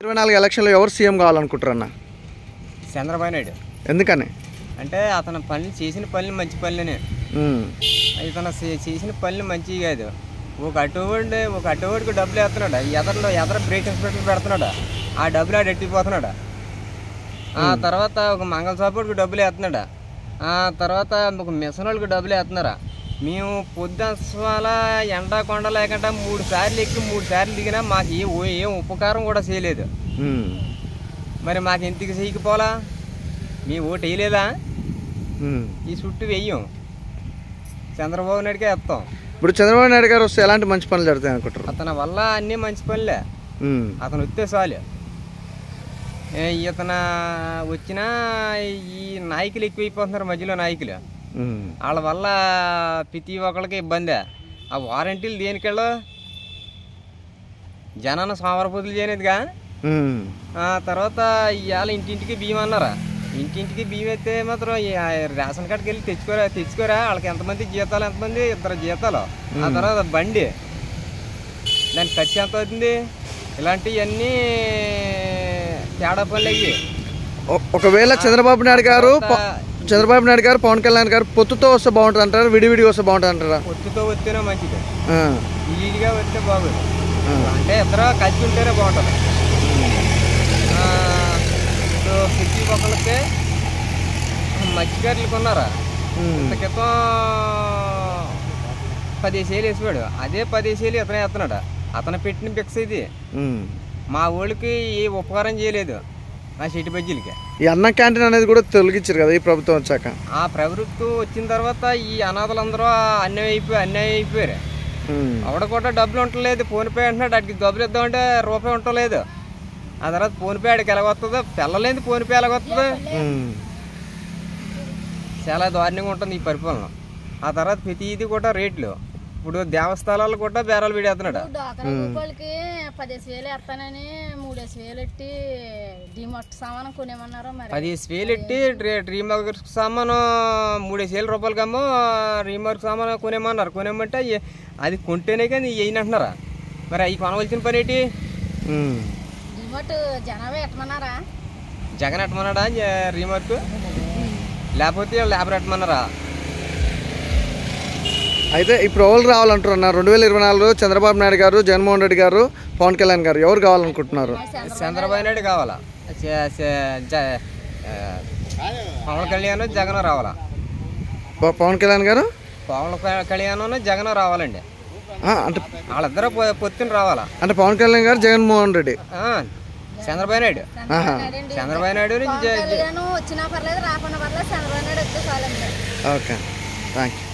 ఇరవై నాలుగు ఎలక్షన్లో ఎవరు సీఎం కావాలనుకుంటారన్న చంద్రబాబు నాయుడు ఎందుకని అంటే అతను పనులు చేసిన పనులు మంచి పనులనే ఉమ్, ఇతను చే- చేసిన పనులు మంచివి కాదు ఒక అటువాడి ఒక అటువాడికి డబ్బులు వేస్తున్నాడు ఎదరలో ఎదర బ్రేక్ ఇన్స్పెక్టర్ పెడుతున్నాడు ఆ డబ్బులు ఆడు ఎట్టిపోతున్నాడు ఆ తర్వాత ఒక మంగళ షాపుడికి డబ్బులు వేస్తున్నాడు ఆ తర్వాత ఒక మిషన్ వాళ్ళకి డబ్బులు వేస్తున్నారా మేము పొద్దున ఎండా కొండ లేకుండా మూడు సార్లు ఎక్కి మూడు సార్లు దిగినా మాకు ఏ ఓ- ఏం ఉపకారం కూడా చేయలేదు ఉమ్, మరి మాకు ఎందుకు చేయకపోలా మీ ఓటు వేయలేదా ఉమ్. ఈ చుట్టూ వెయ్యం చంద్రబాబు నాయుడుకే వేస్తాం ఇప్పుడు చంద్రబాబు నాయుడు గారు వస్తే ఎలాంటి మంచి పనులు జరుగుతాయి అనుకుంటారు అతని వల్ల అన్నీ మంచి పనులే ఉమ్, అతను వస్తే చాలు ఏ, ఇతను వచ్చినా ఈ నాయకులు ఎక్కువైపోతున్నారు మధ్యలో నాయకులు ఉమ్, వాళ్ళ వల్ల ప్రతి ఒక్కరికి ఇబ్బందే ఆ వారంటీలు దేనికెళ్ళు జనాన్ని సోమరపోతులు చేయలేదుగా ఉమ్, ఆ తర్వాత ఇవాళ ఇంటింటికి బియ్యం అన్నారా ఇంటింటికి బియ్యం అయితే మాత్రం ఈ ఆ రేషన్ కార్డుకి వెళ్ళి తెచ్చుకోరా తెచ్చుకోరా వాళ్ళకి ఎంతమంది జీతాలు ఎంతమంది ఇద్దరు జీతాలు ఆ తర్వాత బండి దానికి ఖర్చు ఎంత అవుతుంది ఇలాంటివన్నీ తేడా పనులు అయ్యి ఒ- ఒకవేళ చంద్రబాబు నాయుడు గారు ప- చంద్రబాబు నాయుడు గారు పవన్ కళ్యాణ్ గారు పొత్తుతో వస్తే బాగుంటుంది అంటారా విడివిడిగా వస్తే బాగుంటుంది అంటారా ఒత్తుతో వస్తేనే మంచిది ఆ, ఈజీగా వస్తే బాగోదు ఆ. అంటే ఇద్దరు కలిసి ఉంటేనే బాగుంటుంది ఆ, ఇప్పుడు ప్రతి ఒక్కరికి మత్స్యకారులు కొన్నారా ఉమ్, ఇంత క్రితం పదిహేసేలు వేసేవాడు అదే పదిహేసేలు ఇతనే వేస్తున్నాడు అతను పెట్టిన పిక్స్ ఇది ఉమ్. మా ఊళ్ళకి ఏ ఉపకారం చేయలేదు ఆ చెట్టు బజ్జీలకి ఈ అన్న క్యాంటీన్ అనేది కూడా తొలగించారు కదా ఈ ప్రభుత్వం వచ్చాక ఆ ప్రభుత్వం వచ్చిన తర్వాత ఈ అనాథలందరూ అన్యాయం అయిపోయి అన్యాయం అయిపోయారు ఉమ్, ఆవిడ కూడా డబ్బులు ఉండలేదు ఫోన్పే అంటున్నాడు అడిగి డబ్బులు ఇద్దామంటే రూపాయి ఉండలేదు ఆ తర్వాత ఫోన్పే ఆడికి ఎలాగొస్తుందో పిల్లలేంది ఫోన్పే ఎలాగొస్తుంది ఉమ్, చాలా దారుణంగా ఉంటుంది ఈ పరిపాలన ఆ తర్వాత ప్రతిదీ కూడా రేట్లు ఇప్పుడు దేవస్థానాలు కూడా బేరాలు వీడేస్తున్నాడు డాక్టర్ రూపాయలకి పదిహేను వేలు ఎత్తానని మూడేసి వేలు ఎట్టి డిమార్ట్ సామానం కొనేమన్నారు మరి పదిహేను వేలు ఎట్టి రీమార్క్ సామాను మూడేసి వేల రూపాయలకి అమ్మో రీమార్క్ సామాను కొనేమన్నారు కొనేమంటే ఏ- అది కొంటేనే కానీ వేయని అంటున్నారా మరి అవి కొనవలసిన పని ఏంటి ఉమ్. డిమార్ట్ జనాభా ఎట్టమన్నారా జగన్ ఎట్టమన్నాడా జ- రీమార్క్ లేకపోతే లేబర్ ఎట్టమన్నారా అయితే ఇప్పుడు ఎవరు రావాలంటారు అన్న రెండు వేల ఇరవై నాలుగులో చంద్రబాబు నాయుడు గారు జగన్మోహన్ రెడ్డి గారు పవన్ కళ్యాణ్ గారు ఎవరు కావాలనుకుంటున్నారు చంద్రబాబు నాయుడు కావాలా చ- చ- జ- ఆ, పవన్ కళ్యాణ్ జగన్ రావాలా ప- పవన్ కళ్యాణ్ గారు పవన్ క- కళ్యాణ్ జగన్ రావాలండి ఆ, అంటే వాళ్ళిద్దరూ పొ- పొత్తున రావాలా అంటే పవన్ కళ్యాణ్ గారు జగన్మోహన్ రెడ్డి ఆ, చంద్రబాబు నాయుడు ఆహా చంద్రబాబు నాయుడు పవన్ కళ్యాణ్ వచ్చినా పర్లేదు రాకుండా పర్లేదు చంద్రబాబు నాయుడు వస్తే చాలండి ఓకే థ్యాంక్ యూ